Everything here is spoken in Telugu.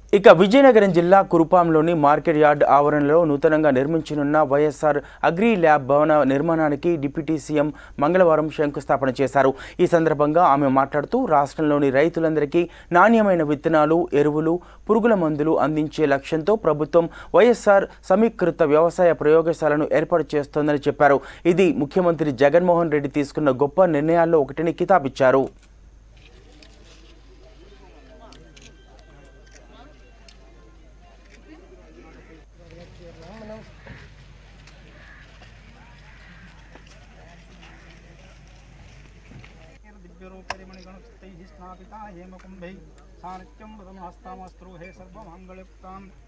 ఇక విజయనగరం జిల్లా కురుపాంలోని మార్కెట్ యార్డ్ ఆవరణలో నూతనంగా నిర్మించనున్న వైఎస్ఆర్ అగ్రి ల్యాబ్ భవన నిర్మాణానికి డిప్యూటీ సీఎం మంగళవారం శంకుస్థాపన చేశారు ఈ సందర్భంగా ఆమె మాట్లాడుతూ రాష్ట్రంలోని రైతులందరికీ నాణ్యమైన విత్తనాలు ఎరువులు పురుగుల మందులు అందించే లక్ష్యంతో ప్రభుత్వం వైఎస్ఆర్ సమీకృత వ్యవసాయ ప్రయోగశాలను ఏర్పాటు చేస్తోందని చెప్పారు ఇది ముఖ్యమంత్రి జగన్మోహన్ రెడ్డి తీసుకున్న గొప్ప నిర్ణయాల్లో ఒకటిని కితాబిచ్చారు दिव्यरूपरिमणिगणस्तैः स्नापिता हेमकुम्भैः सानित्यं वदमहस्तामस्त्रो हे सर्वमङ्गलयुक्ताम्